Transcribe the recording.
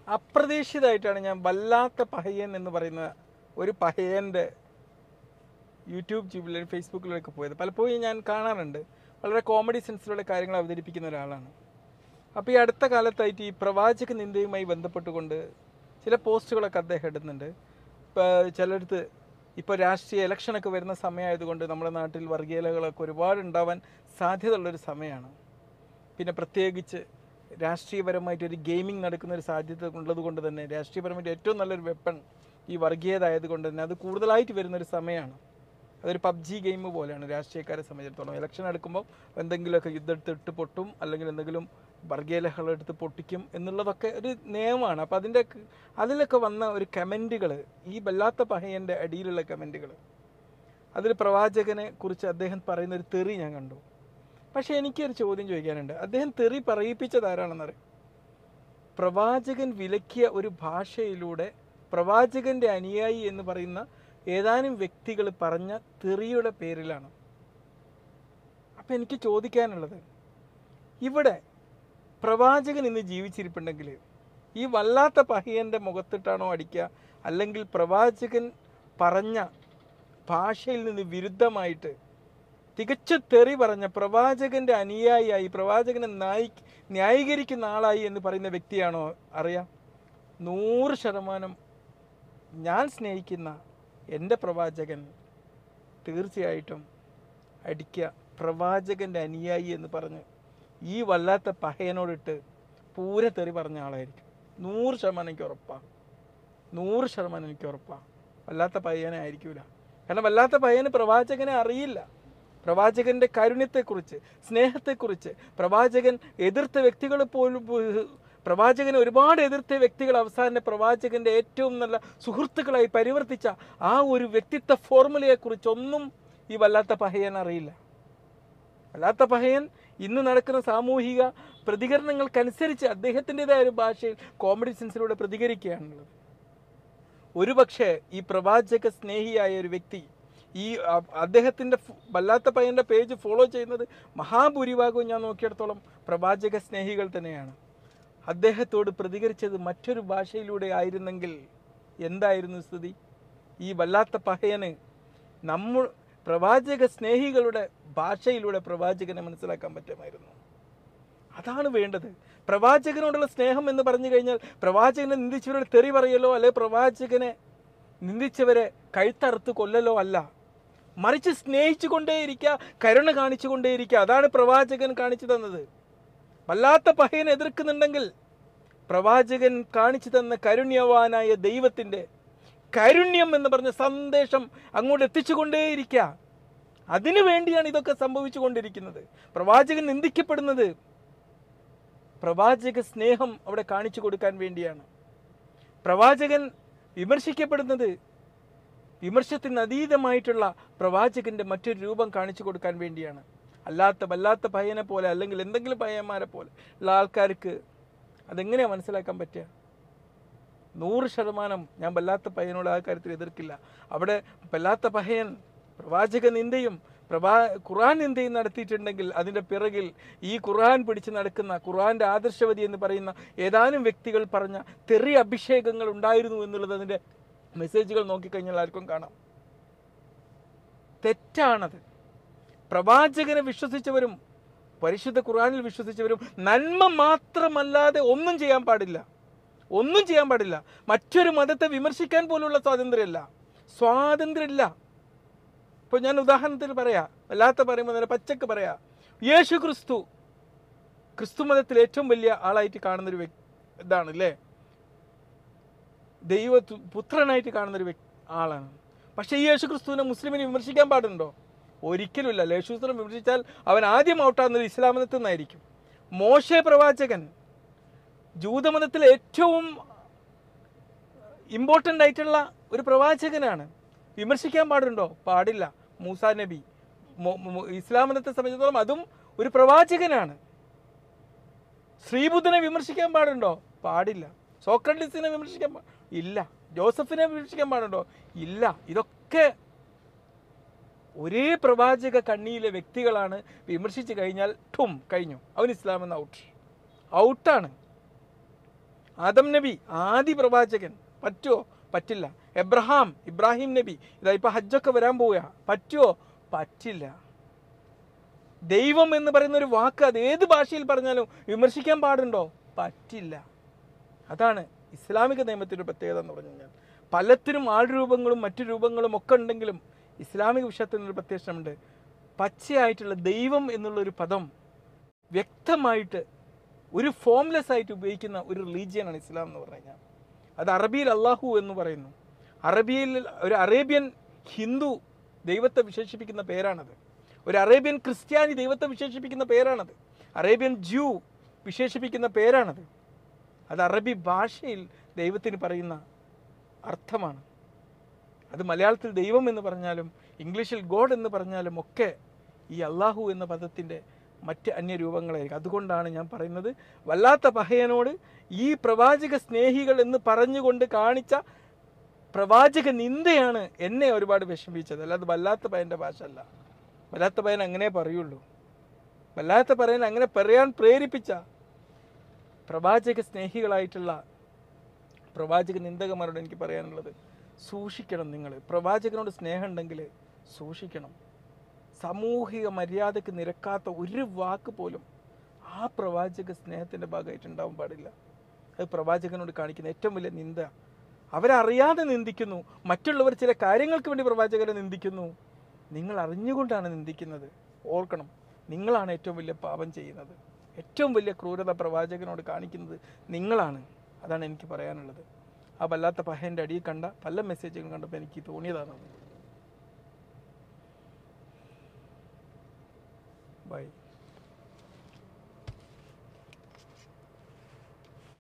അപ്രതീക്ഷിതമായിട്ടാണ് ഞാൻ വല്ലാത്ത പഹയൻ എന്ന് പറയുന്ന ഒരു പഹയൻ്റെ യൂട്യൂബ് ട്യൂബിലും ഫേസ്ബുക്കിലൊക്കെ പോയത് പലപ്പോഴും ഞാൻ കാണാറുണ്ട് വളരെ കോമഡി സെൻസിലുള്ള കാര്യങ്ങൾ അവതരിപ്പിക്കുന്ന ഒരാളാണ് അപ്പോൾ ഈ അടുത്ത കാലത്തായിട്ട് ഈ പ്രവാചക നിന്ദയുമായി ബന്ധപ്പെട്ടുകൊണ്ട് ചില പോസ്റ്റുകളൊക്കെ അദ്ദേഹം ഇടുന്നുണ്ട് ഇപ്പോൾ ചിലടത്ത് ഇപ്പോൾ രാഷ്ട്രീയ ഇലക്ഷനൊക്കെ വരുന്ന സമയമായതുകൊണ്ട് നമ്മുടെ നാട്ടിൽ വർഗീയതകളൊക്കെ ഒരുപാട് ഉണ്ടാവാൻ സാധ്യതയുള്ളൊരു സമയമാണ് പിന്നെ പ്രത്യേകിച്ച് രാഷ്ട്രീയപരമായിട്ട് ഒരു ഗെയിമിംഗ് നടക്കുന്ന ഒരു സാധ്യത ഉള്ളത് കൊണ്ട് തന്നെ രാഷ്ട്രീയപരമായിട്ട് ഏറ്റവും നല്ലൊരു വെപ്പൺ ഈ വർഗീയത ആയതുകൊണ്ട് തന്നെ അത് കൂടുതലായിട്ട് വരുന്നൊരു സമയമാണ് അതൊരു പബ്ജി ഗെയിം പോലെയാണ് രാഷ്ട്രീയക്കാരെ സംബന്ധിച്ചിടത്തോളം ഇലക്ഷൻ എടുക്കുമ്പോൾ എന്തെങ്കിലുമൊക്കെ യുദ്ധം ഇട്ട് പൊട്ടും അല്ലെങ്കിൽ എന്തെങ്കിലും വർഗീയ ലഹളം എടുത്ത് പൊട്ടിക്കും എന്നുള്ളതൊക്കെ ഒരു നിയമമാണ് അപ്പോൾ അതിൻ്റെ അതിലൊക്കെ വന്ന ഒരു കമൻറ്റുകൾ ഈ വല്ലാത്ത പഹയൻ്റെ അടിയിലുള്ള കമൻറ്റുകൾ അതിൽ പ്രവാചകനെ കുറിച്ച് അദ്ദേഹം പറയുന്ന ഒരു തെറി ഞാൻ കണ്ടു പക്ഷേ എനിക്കൊരു ചോദ്യം ചോദിക്കാനുണ്ട് അദ്ദേഹം തെറി പറയിപ്പിച്ചത് ആരാണെന്നറിയാം പ്രവാചകൻ വിലക്കിയ ഒരു ഭാഷയിലൂടെ പ്രവാചകന്റെ അനുയായി എന്ന് പറയുന്ന ഏതാനും വ്യക്തികൾ പറഞ്ഞ തെറിയുടെ പേരിലാണ് അപ്പം എനിക്ക് ചോദിക്കാനുള്ളത് ഇവിടെ പ്രവാചകൻ ഇന്ന് ജീവിച്ചിരിപ്പുണ്ടെങ്കിൽ ഈ വല്ലാത്ത പഹിയൻ്റെ മുഖത്തിട്ടാണോ അടിക്കുക അല്ലെങ്കിൽ പ്രവാചകൻ പറഞ്ഞ ഭാഷയിൽ നിന്ന് വിരുദ്ധമായിട്ട് തികച്ച തെറി പറഞ്ഞ പ്രവാചകന്റെ അനുയായിയായി പ്രവാചകനെ നായി ന്യായീകരിക്കുന്ന ആളായി എന്ന് പറയുന്ന വ്യക്തിയാണോ അറിയാം നൂറ് ശതമാനം ഞാൻ സ്നേഹിക്കുന്ന എൻ്റെ പ്രവാചകൻ തീർച്ചയായിട്ടും അടിക്കുക പ്രവാചകൻ്റെ അനുയായി എന്ന് പറഞ്ഞ് ഈ വല്ലാത്ത പഹയനോടിട്ട് പൂര തെറി പറഞ്ഞ ആളായിരിക്കും നൂറ് ശതമാനം എനിക്ക് ഉറപ്പാണ് നൂറ് ശതമാനം എനിക്ക് ഉറപ്പാണ് വല്ലാത്ത പയ്യനെ ആയിരിക്കൂല കാരണം വല്ലാത്ത പയ്യന് പ്രവാചകനെ അറിയില്ല പ്രവാചകന്റെ കാരുണ്യത്തെക്കുറിച്ച് സ്നേഹത്തെക്കുറിച്ച് പ്രവാചകൻ എതിർത്ത വ്യക്തികൾ പോലും പോ- പ്രവാചകനെ ഒരുപാട് എതിർത്ത വ്യക്തികൾ അവസാനം പ്രവാചകന്റെ ഏറ്റവും നല്ല സുഹൃത്തുക്കളായി പരിവർത്തിച്ച ആ ഒരു വ്യക്തിത്വ ഫോർമുലയെക്കുറിച്ചൊന്നും ഈ വല്ലാത്ത പഹയൻ അറിയില്ല വല്ലാത്ത പഹയൻ ഇന്ന് നടക്കുന്ന സാമൂഹിക പ്രതികരണങ്ങൾക്കനുസരിച്ച് അദ്ദേഹത്തിൻ്റെതായ ഒരു ഭാഷയിൽ കോമഡി സെൻസിലൂടെ പ്രതികരിക്കുകയാണുള്ളത് ഒരുപക്ഷെ ഈ പ്രവാചക സ്നേഹിയായ ഒരു വ്യക്തി ഈ അ- അദ്ദേഹത്തിൻ്റെ ഫ്- വല്ലാത്ത പയ്യൻ്റെ പേജ് ഫോളോ ചെയ്യുന്നത് മഹാഭൂരിഭാഗവും ഞാൻ നോക്കിയിടത്തോളം പ്രവാചക സ്നേഹികൾ തന്നെയാണ് അദ്ദേഹത്തോട് പ്രതികരിച്ചത് മറ്റൊരു ഭാഷയിലൂടെ ആയിരുന്നെങ്കിൽ എന്തായിരുന്നു സ്ഥിതി ഈ വല്ലാത്ത പഹയന് നമ്മൾ പ്രവാചക സ്നേഹികളുടെ ഭാഷയിലൂടെ പ്രവാചകനെ മനസ്സിലാക്കാൻ പറ്റുമായിരുന്നു അതാണ് വേണ്ടത് പ്രവാചകനോടുള്ള സ്നേഹം എന്ന് പറഞ്ഞു കഴിഞ്ഞാൽ പ്രവാചകനെ നിന്ദിച്ചവരോട് തെറി പറയലോ അല്ലെ പ്രവാചകനെ നിന്ദിച്ചവരെ കഴുത്തറുത്ത് കൊല്ലലോ അല്ല മറിച്ച് സ്നേഹിച്ചു കൊണ്ടേയിരിക്കുക കരുണ കാണിച്ചു കൊണ്ടേയിരിക്കുക അതാണ് പ്രവാചകൻ കാണിച്ചു തന്നത് വല്ലാത്ത പഹയനെ എതിർക്കുന്നുണ്ടെങ്കിൽ പ്രവാചകൻ കാണിച്ചു തന്ന കരുണ്യവാനായ ദൈവത്തിൻ്റെ കാരുണ്യം എന്ന് പറഞ്ഞ സന്ദേശം അങ്ങോട്ട് എത്തിച്ചുകൊണ്ടേയിരിക്കുക അതിനു വേണ്ടിയാണ് ഇതൊക്കെ സംഭവിച്ചു കൊണ്ടിരിക്കുന്നത് പ്രവാചകൻ നിന്ദിക്കപ്പെടുന്നത് പ്രവാചക സ്നേഹം അവിടെ കാണിച്ചു കൊടുക്കാൻ വേണ്ടിയാണ് പ്രവാചകൻ വിമർശിക്കപ്പെടുന്നത് വിമർശത്തിന് അതീതമായിട്ടുള്ള പ്രവാചകന്റെ മറ്റൊരു രൂപം കാണിച്ചു കൊടുക്കാൻ വേണ്ടിയാണ് അല്ലാത്ത വല്ലാത്ത പയ്യനെ പോലെ അല്ലെങ്കിൽ എന്തെങ്കിലും പയ്യന്മാരെ പോലെ ഉള്ള ആൾക്കാർക്ക് അതെങ്ങനെയാണ് മനസ്സിലാക്കാൻ പറ്റുക നൂറ് ശതമാനം ഞാൻ വല്ലാത്ത പയ്യനോട് ആ കാര്യത്തിൽ എതിർക്കില്ല അവിടെ വല്ലാത്ത പയ്യൻ പ്രവാചക നിന്ദയും പ്രവാ ഖുറാൻ നിന്ദയും നടത്തിയിട്ടുണ്ടെങ്കിൽ അതിൻ്റെ പിറകിൽ ഈ ഖുറാൻ പിടിച്ച് നടക്കുന്ന ഖുറാൻ്റെ ആദർശവതി എന്ന് പറയുന്ന ഏതാനും വ്യക്തികൾ പറഞ്ഞ തെറി അഭിഷേകങ്ങൾ ഉണ്ടായിരുന്നു എന്നുള്ളത് അതിൻ്റെ മെസ്സേജുകൾ നോക്കിക്കഴിഞ്ഞാൽ ആർക്കും കാണാം തെറ്റാണത് പ്രവാചകനെ വിശ്വസിച്ചവരും പരിശുദ്ധ ഖുറാനിൽ വിശ്വസിച്ചവരും നന്മ മാത്രമല്ലാതെ ഒന്നും ചെയ്യാൻ പാടില്ല ഒന്നും ചെയ്യാൻ പാടില്ല മറ്റൊരു മതത്തെ വിമർശിക്കാൻ പോലുള്ള സ്വാതന്ത്ര്യമില്ല സ്വാതന്ത്ര്യമില്ല ഇപ്പോൾ ഞാൻ ഉദാഹരണത്തിന് പറയാം വല്ലാത്ത പറയുമ്പോൾ തന്നെ പച്ചക്ക് പറയാം യേശു ക്രിസ്തു ക്രിസ്തു മതത്തിൽ ഏറ്റവും വലിയ ആളായിട്ട് കാണുന്നൊരു വ്യക്തി ഇതാണ് അല്ലേ ദൈവ തു- പുത്രനായിട്ട് കാണുന്നൊരു വ്യക്തി ആളാണ് പക്ഷേ ഈ യേശു ക്രിസ്തുവിനെ മുസ്ലിമിനെ വിമർശിക്കാൻ പാടുണ്ടോ ഒരിക്കലുമില്ല യേശു ക്രിസ്തുവിനെ വിമർശിച്ചാൽ അവൻ ആദ്യം ഔട്ടാകുന്നത് ഇസ്ലാം മതത്തിൽ നിന്നായിരിക്കും മോശെ പ്രവാചകൻ ജൂതമതത്തിലെ ഏറ്റവും ഇമ്പോർട്ടൻ്റ് ആയിട്ടുള്ള ഒരു പ്രവാചകനാണ് വിമർശിക്കാൻ പാടുണ്ടോ പാടില്ല മൂസാ നബി മൊ- മൊ- ഇസ്ലാം മതത്തെ സംബന്ധിച്ചിടത്തോളം അതും ഒരു പ്രവാചകനാണ് ശ്രീബുദ്ധനെ വിമർശിക്കാൻ പാടുണ്ടോ പാടില്ല സോക്രട്ടീസിനെ വിമർശിക്കാൻ പാ- ഇല്ല ജോസഫിനെ വിമർശിക്കാൻ പാടുണ്ടോ ഇല്ല ഇതൊക്കെ ഒരേ പ്രവാചക കണ്ണിയിലെ വ്യക്തികളാണ് വിമർശിച്ചു കഴിഞ്ഞാൽ ഠും കഴിഞ്ഞു അവൻ ഇസ്ലാം എന്ന ഔട്ട് ഔട്ടാണ് ആദം നബി ആദി പ്രവാചകൻ പറ്റുമോ പറ്റില്ല എബ്രഹാം ഇബ്രാഹിം നബി ഇതാ ഇപ്പൊ ഹജ്ജൊക്കെ വരാൻ പോവുക പറ്റുമോ പറ്റില്ല ദൈവം എന്ന് പറയുന്ന ഒരു വാക്ക് അത് ഏത് ഭാഷയിൽ പറഞ്ഞാലും വിമർശിക്കാൻ പാടുണ്ടോ പറ്റില്ല അതാണ് ഇസ്ലാമിക നിയമത്തിൻ്റെ ഒരു പ്രത്യേകത എന്ന് പറഞ്ഞു കഴിഞ്ഞാൽ പലത്തിനും ആൾരൂപങ്ങളും മറ്റു രൂപങ്ങളും ഒക്കെ ഉണ്ടെങ്കിലും ഇസ്ലാമിക വിഷയത്തിനൊരു പ്രത്യേകതയുണ്ട് പച്ചയായിട്ടുള്ള ദൈവം എന്നുള്ളൊരു പദം വ്യക്തമായിട്ട് ഒരു ഫോംലെസ് ആയിട്ട് ഉപയോഗിക്കുന്ന ഒരു റിലീജിയനാണ് ഇസ്ലാം എന്ന് പറഞ്ഞു കഴിഞ്ഞാൽ അത് അറബിയിൽ അള്ളാഹു എന്ന് പറയുന്നു അറബിയിൽ ഒരു അറേബ്യൻ ഹിന്ദു ദൈവത്തെ വിശേഷിപ്പിക്കുന്ന പേരാണത് ഒരു അറേബ്യൻ ക്രിസ്ത്യാനി ദൈവത്തെ വിശേഷിപ്പിക്കുന്ന പേരാണത് അറേബ്യൻ ജ്യൂ വിശേഷിപ്പിക്കുന്ന പേരാണത് അത് അറബി ഭാഷയിൽ ദൈവത്തിന് പറയുന്ന അർത്ഥമാണ് അത് മലയാളത്തിൽ ദൈവം എന്ന് പറഞ്ഞാലും ഇംഗ്ലീഷിൽ ഗോഡ് എന്ന് പറഞ്ഞാലും ഒക്കെ ഈ അള്ളാഹു എന്ന പദത്തിൻ്റെ മറ്റ് അന്യരൂപങ്ങളായിരിക്കും അതുകൊണ്ടാണ് ഞാൻ പറയുന്നത് വല്ലാത്ത പഹയനോട് ഈ പ്രവാചക സ്നേഹികൾ എന്ന് പറഞ്ഞുകൊണ്ട് കാണിച്ച പ്രവാചക നിന്ദയാണ് എന്നെ ഒരുപാട് വിഷമിച്ചത് അല്ലാതെ വല്ലാത്ത പയ്യൻ്റെ ഭാഷ അല്ല വല്ലാത്ത പയ്യൻ അങ്ങനെ പറയുള്ളൂ വല്ലാത്ത പയ്യൻ അങ്ങനെ പറയാൻ പ്രേരിപ്പിച്ച പ്രവാചക സ്നേഹികളായിട്ടുള്ള പ്രവാചക നിന്ദകന്മാരോട് എനിക്ക് പറയാനുള്ളത് സൂക്ഷിക്കണം നിങ്ങൾ പ്രവാചകനോട് സ്നേഹം ഉണ്ടെങ്കിൽ സൂക്ഷിക്കണം സാമൂഹിക മര്യാദക്ക് നിരക്കാത്ത ഒരു വാക്ക് പോലും ആ പ്രവാചക സ്നേഹത്തിൻ്റെ ഭാഗമായിട്ട് ഉണ്ടാവാൻ പാടില്ല അത് പ്രവാചകനോട് കാണിക്കുന്ന ഏറ്റവും വലിയ നിന്ദ അവരറിയാതെ നിന്ദിക്കുന്നു മറ്റുള്ളവർ ചില കാര്യങ്ങൾക്ക് വേണ്ടി പ്രവാചകരെ നിന്ദിക്കുന്നു നിങ്ങൾ അറിഞ്ഞുകൊണ്ടാണ് നിന്ദിക്കുന്നത് ഓർക്കണം നിങ്ങളാണ് ഏറ്റവും വലിയ പാപം ചെയ്യുന്നത് ഏറ്റവും വലിയ ക്രൂരത പ്രവാചകനോട് കാണിക്കുന്നത് നിങ്ങളാണ് അതാണ് എനിക്ക് പറയാനുള്ളത് ആ വല്ലാത്ത പഹേൻ്റെ അടിയിൽ കണ്ട പല മെസ്സേജുകളും കണ്ടപ്പോൾ എനിക്ക് തോന്നിയതാണ് ബൈ